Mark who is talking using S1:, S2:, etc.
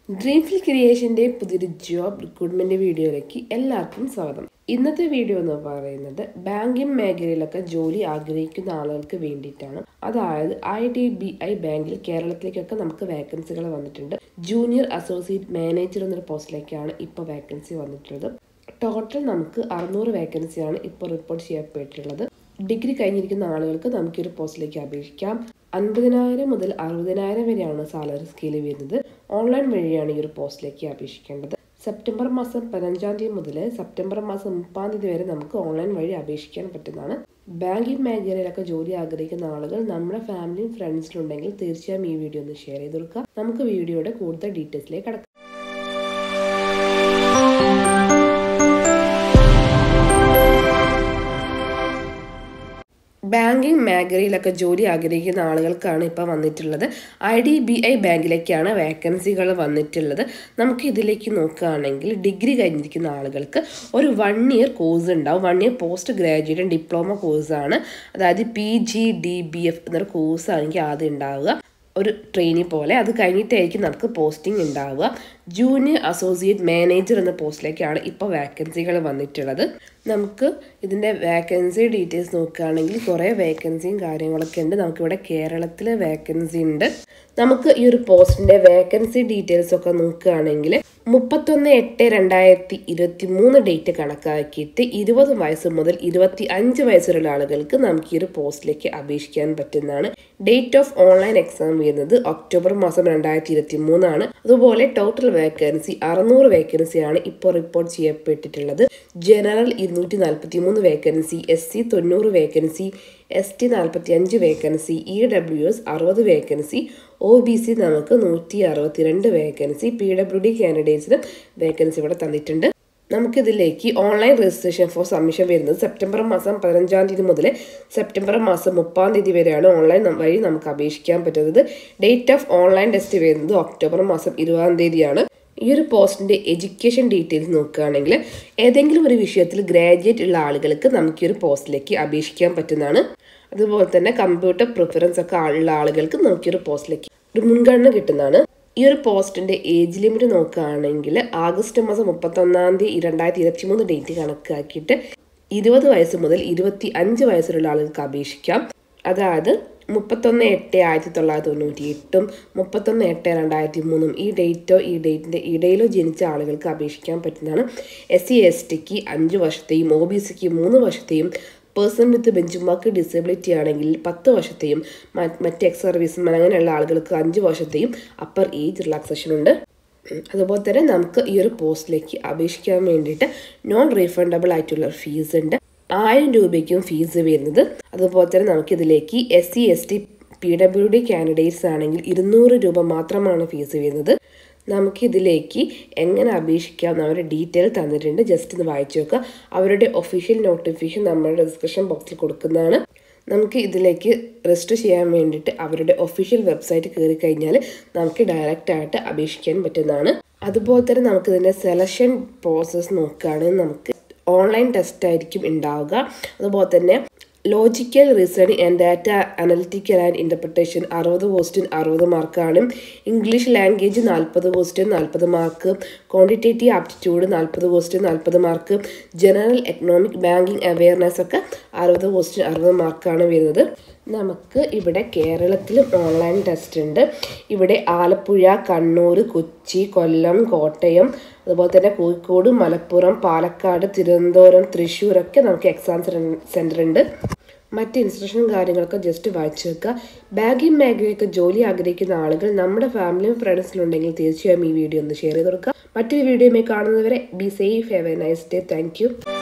S1: Dreamfill ക്രിയേഷൻ്റെ പുതിയൊരു job recruitment വീഡിയോയിലേക്ക് എല്ലാവർക്കും സ്വാഗതം ഇന്നത്തെ വീഡിയോ എന്ന് പറയുന്നത് ബാങ്കിങ് മേഖലയിലൊക്കെ ജോലി ആഗ്രഹിക്കുന്ന ആളുകൾക്ക് വേണ്ടിയിട്ടാണ് അതായത് ഐ ഡി ബി ഐ ബാങ്കിൽ കേരളത്തിലേക്കൊക്കെ നമുക്ക് വേക്കൻസികൾ വന്നിട്ടുണ്ട് ജൂനിയർ അസോസിയേറ്റ് മാനേജർ എന്നൊരു പോസ്റ്റിലേക്കാണ് ഇപ്പോൾ വേക്കൻസി വന്നിട്ടുള്ളത് ടോട്ടൽ നമുക്ക് അറുന്നൂറ് വേക്കൻസിയാണ് ഇപ്പോൾ റിപ്പോർട്ട് ചെയ്യപ്പെട്ടിട്ടുള്ളത് ഡിഗ്രി കഴിഞ്ഞിരിക്കുന്ന ആളുകൾക്ക് നമുക്ക് ഒരു പോസ്റ്റിലേക്ക് അപേക്ഷിക്കാം അൻപതിനായിരം മുതൽ അറുപതിനായിരം വരെയാണ് സാലറി സ്കെയിൽ വരുന്നത് ഓൺലൈൻ വഴിയാണ് ഈ ഒരു പോസ്റ്റിലേക്ക് അപേക്ഷിക്കേണ്ടത് സെപ്റ്റംബർ മാസം പതിനഞ്ചാം തീയതി മുതൽ സെപ്റ്റംബർ മാസം മുപ്പാം തീയതി വരെ നമുക്ക് ഓൺലൈൻ വഴി അപേക്ഷിക്കാൻ പറ്റുന്നതാണ് ബാങ്കിങ് മേഖലയിലൊക്കെ ജോലി ആഗ്രഹിക്കുന്ന ആളുകൾ നമ്മുടെ ഫാമിലിയും ഫ്രണ്ട്സിലും ഉണ്ടെങ്കിൽ തീർച്ചയായും ഈ വീഡിയോ ഒന്ന് ഷെയർ ചെയ്ത് കൊടുക്കുക നമുക്ക് വീഡിയോയുടെ കൂടുതൽ ഡീറ്റെയിൽസിലേക്ക് കടക്കാം ബാങ്കിങ് മേഖലയിലൊക്കെ ജോലി ആഗ്രഹിക്കുന്ന ആളുകൾക്കാണ് ഇപ്പോൾ വന്നിട്ടുള്ളത് ഐ ഡി ബി ഐ ബാങ്കിലേക്കാണ് വേക്കൻസികൾ വന്നിട്ടുള്ളത് നമുക്ക് ഇതിലേക്ക് നോക്കുകയാണെങ്കിൽ ഡിഗ്രി കഴിഞ്ഞിരിക്കുന്ന ആളുകൾക്ക് ഒരു വൺ ഇയർ കോഴ്സ് ഉണ്ടാവും one year post graduate diploma കോഴ്സാണ് അതായത് P G D B F എന്നൊരു കോഴ്സാണെങ്കിൽ ആദ്യം ഉണ്ടാവുക ഒരു ട്രെയിനി പോലെ അത് കഴിഞ്ഞിട്ടായിരിക്കും നമുക്ക് പോസ്റ്റിംഗ് ഉണ്ടാവുക ജൂനിയർ അസോസിയേറ്റ് മാനേജർ എന്ന പോസ്റ്റിലേക്കാണ് ഇപ്പോൾ വേക്കൻസികൾ വന്നിട്ടുള്ളത് നമുക്ക് ഇതിൻ്റെ വേക്കൻസി ഡീറ്റെയിൽസ് നോക്കുകയാണെങ്കിൽ കുറേ വേക്കൻസിയും കാര്യങ്ങളൊക്കെ ഉണ്ട് നമുക്കിവിടെ കേരളത്തിൽ വേക്കൻസി ഉണ്ട് നമുക്ക് ഈ ഒരു പോസ്റ്റിൻ്റെ വേക്കൻസി ഡീറ്റെയിൽസ് ഒക്കെ നോക്കുകയാണെങ്കിൽ മുപ്പത്തൊന്ന് എട്ട് രണ്ടായിരത്തി ഇരുപത്തി മൂന്ന് ഡേറ്റ് കണക്കാക്കിയിട്ട് ഇരുപത് വയസ്സ് മുതൽ ഇരുപത്തി അഞ്ച് വയസ്സുള്ള ആളുകൾക്ക് നമുക്ക് ഈ ഒരു പോസ്റ്റിലേക്ക് അപേക്ഷിക്കാൻ പറ്റുന്നതാണ് ഡേറ്റ് ഓഫ് ഓൺലൈൻ എക്സാം വരുന്നത് ഒക്ടോബർ മാസം രണ്ടായിരത്തി ഇരുപത്തി മൂന്നാണ് അതുപോലെ ടോട്ടൽ വേക്കൻസി അറുന്നൂറ് വേക്കൻസിയാണ് ഇപ്പോൾ റിപ്പോർട്ട് ചെയ്യപ്പെട്ടിട്ടുള്ളത് ജനറൽ ഇരുന്നൂറ്റി നാൽപ്പത്തി മൂന്ന് വേക്കൻസി എസ് സി തൊണ്ണൂറ് വേക്കൻസി എസ് ടി നാൽപ്പത്തി അഞ്ച് വേക്കൻസി ഇ ഡബ്ല്യു എസ് അറുപത് വേക്കൻസി ഒ ബി സി നമുക്ക് നൂറ്റി അറുപത്തിരണ്ട് വേക്കൻസി പി ഡബ്ല്യു ഡി കാൻഡിഡേറ്റ്സിന് വേക്കൻസി ഇവിടെ തന്നിട്ടുണ്ട് നമുക്കിതിലേക്ക് ഓൺലൈൻ രജിസ്ട്രേഷൻ ഫോർ സബ്മിഷൻ വരുന്നത് സെപ്റ്റംബർ മാസം പതിനഞ്ചാം തീയതി മുതൽ സെപ്റ്റംബർ മാസം മുപ്പാം തീയതി വരെയാണ് ഓൺലൈൻ വഴി നമുക്ക് അപേക്ഷിക്കാൻ പറ്റുന്നത് ഡേറ്റ് ഓഫ് ഓൺലൈൻ ടെസ്റ്റ് വരുന്നത് ഒക്ടോബർ മാസം ഇരുപതാം തീയതിയാണ് ഈ ഒരു പോസ്റ്റിൻ്റെ എഡ്യൂക്കേഷൻ ഡീറ്റെയിൽസ് നോക്കുകയാണെങ്കിൽ ഏതെങ്കിലും ഒരു വിഷയത്തിൽ ഗ്രാജുവേറ്റ് ഉള്ള ആളുകൾക്ക് നമുക്ക് ഈ ഒരു പോസ്റ്റിലേക്ക് അപേക്ഷിക്കാൻ പറ്റുന്നതാണ് അതുപോലെ തന്നെ കമ്പ്യൂട്ടർ പ്രിഫറൻസ് ഒക്കെ ഉള്ള ആളുകൾക്ക് നമുക്ക് ഈ ഒരു പോസ്റ്റിലേക്ക് ഒരു മുൻഗണന കിട്ടുന്നതാണ് ഈ ഒരു പോസ്റ്റിന്റെ ഏജ് ലിമിറ്റ് നോക്കുകയാണെങ്കിൽ ആഗസ്റ്റ് മാസം മുപ്പത്തൊന്നാം തീയതി രണ്ടായിരത്തി ഇരുപത്തി മൂന്ന് ഡേറ്റ് കണക്കാക്കിയിട്ട് ഇരുപത് വയസ്സ് മുതൽ ഇരുപത്തി അഞ്ച് വയസ്സുള്ള ആളുകൾക്ക് അപേക്ഷിക്കാം അതായത് മുപ്പത്തൊന്ന് എട്ട് ആയിരത്തി തൊള്ളായിരത്തി തൊണ്ണൂറ്റി എട്ടും മുപ്പത്തൊന്ന് എട്ട് രണ്ടായിരത്തി മൂന്നും ഈ ഡേറ്റോ ഈ ഡേറ്റിൻ്റെ ഇടയിലോ ജനിച്ച ആളുകൾക്ക് അപേക്ഷിക്കാൻ പറ്റുന്നതാണ് എസ് സി എസ് ടിക്ക് അഞ്ച് വർഷത്തെയും ഒ ബി സിക്ക് മൂന്ന് വർഷത്തെയും പേഴ്സൺ വിത്ത് ബെഞ്ച് മാർക്ക് ഡിസബിലിറ്റി ആണെങ്കിൽ പത്ത് വർഷത്തെയും മറ്റ് എക്സ് സർവീസ്മാൻ അങ്ങനെയുള്ള ആളുകൾക്ക് അഞ്ച് വർഷത്തെയും അപ്പർ ഏജ് റിലാക്സേഷൻ ഉണ്ട് അതുപോലെ തന്നെ നമുക്ക് ഈ ഒരു പോസ്റ്റിലേക്ക് അപേക്ഷിക്കാൻ വേണ്ടിയിട്ട് നോൺ റീഫണ്ടബിൾ ആയിട്ടുള്ള ഫീസ് ഉണ്ട് ആയിരം രൂപയ്ക്കും ഫീസ് വരുന്നത് അതുപോലെ തന്നെ നമുക്കിതിലേക്ക് S C S T P W D candidates ആണെങ്കിൽ ഇരുന്നൂറ് രൂപ മാത്രമാണ് ഫീസ് വരുന്നത് നമുക്കിതിലേക്ക് എങ്ങനെ അപേക്ഷിക്കാം അവരുടെ ഡീറ്റെയിൽ തന്നിട്ടുണ്ട് ജസ്റ്റ് ഒന്ന് വായിച്ചു നോക്കുക അവരുടെ ഒഫീഷ്യൽ നോട്ടിഫിക്കേഷൻ നമ്മളുടെ ഡിസ്ക്രിപ്ഷൻ ബോക്സിൽ കൊടുക്കുന്നതാണ് നമുക്ക് ഇതിലേക്ക് രജിസ്റ്റർ ചെയ്യാൻ വേണ്ടിയിട്ട് അവരുടെ ഒഫീഷ്യൽ വെബ്സൈറ്റ് കയറി കഴിഞ്ഞാൽ നമുക്ക് ഡയറക്റ്റ് ആയിട്ട് അപേക്ഷിക്കാൻ പറ്റുന്നതാണ് അതുപോലെ തന്നെ നമുക്ക് ഇതിൻ്റെ സെലക്ഷൻ പ്രോസസ്സ് നോക്കുകയാണെങ്കിൽ നമുക്ക് ഓൺലൈൻ ടെസ്റ്റ് ആയിരിക്കും ഉണ്ടാവുക അതുപോലെ തന്നെ logical reasoning and data analytical and interpretation അറുപത് ക്വസ്റ്റ്യൻ അറുപത് മാർക്കാണ് ഇംഗ്ലീഷ് ലാംഗ്വേജ് നാൽപ്പത് ക്വസ്റ്റ്യൻ നാൽപ്പത് മാർക്ക് ക്വാണ്ടിറ്റേറ്റീവ് ആപ്റ്റിറ്റ്യൂഡ് നാൽപ്പത് ക്വസ്റ്റ്യൻ നാൽപ്പത് mark general economic banking awareness ഒക്കെ അറുപത് ക്വസ്റ്റ്യൻ അറുപത് മാർക്കാണ് വരുന്നത് നമുക്ക് ഇവിടെ കേരളത്തിലും ഓൺലൈൻ ടെസ്റ്റ് ഉണ്ട് ഇവിടെ ആലപ്പുഴ കണ്ണൂർ കൊച്ചി കൊല്ലം കോട്ടയം അതുപോലെ തന്നെ കോഴിക്കോട് മലപ്പുറം പാലക്കാട് തിരുവനന്തപുരം തൃശ്ശൂരൊക്കെ നമുക്ക് എക്സാം സെൻറ്റർ ഉണ്ട് മറ്റ് ഇൻസ്ട്രക്ഷനും കാര്യങ്ങളൊക്കെ ജസ്റ്റ് വായിച്ചു വെക്കുക ബാങ്കിങ് മേഖലയൊക്കെ ജോലി ആഗ്രഹിക്കുന്ന ആളുകൾ നമ്മുടെ ഫാമിലിയും ഫ്രണ്ട്സിലുണ്ടെങ്കിൽ തീർച്ചയായും ഈ വീഡിയോ ഒന്ന് ഷെയർ ചെയ്ത് കൊടുക്കുക മറ്റൊരു വീഡിയോയുമായി കാണുന്നവരെ be safe have a nice day thank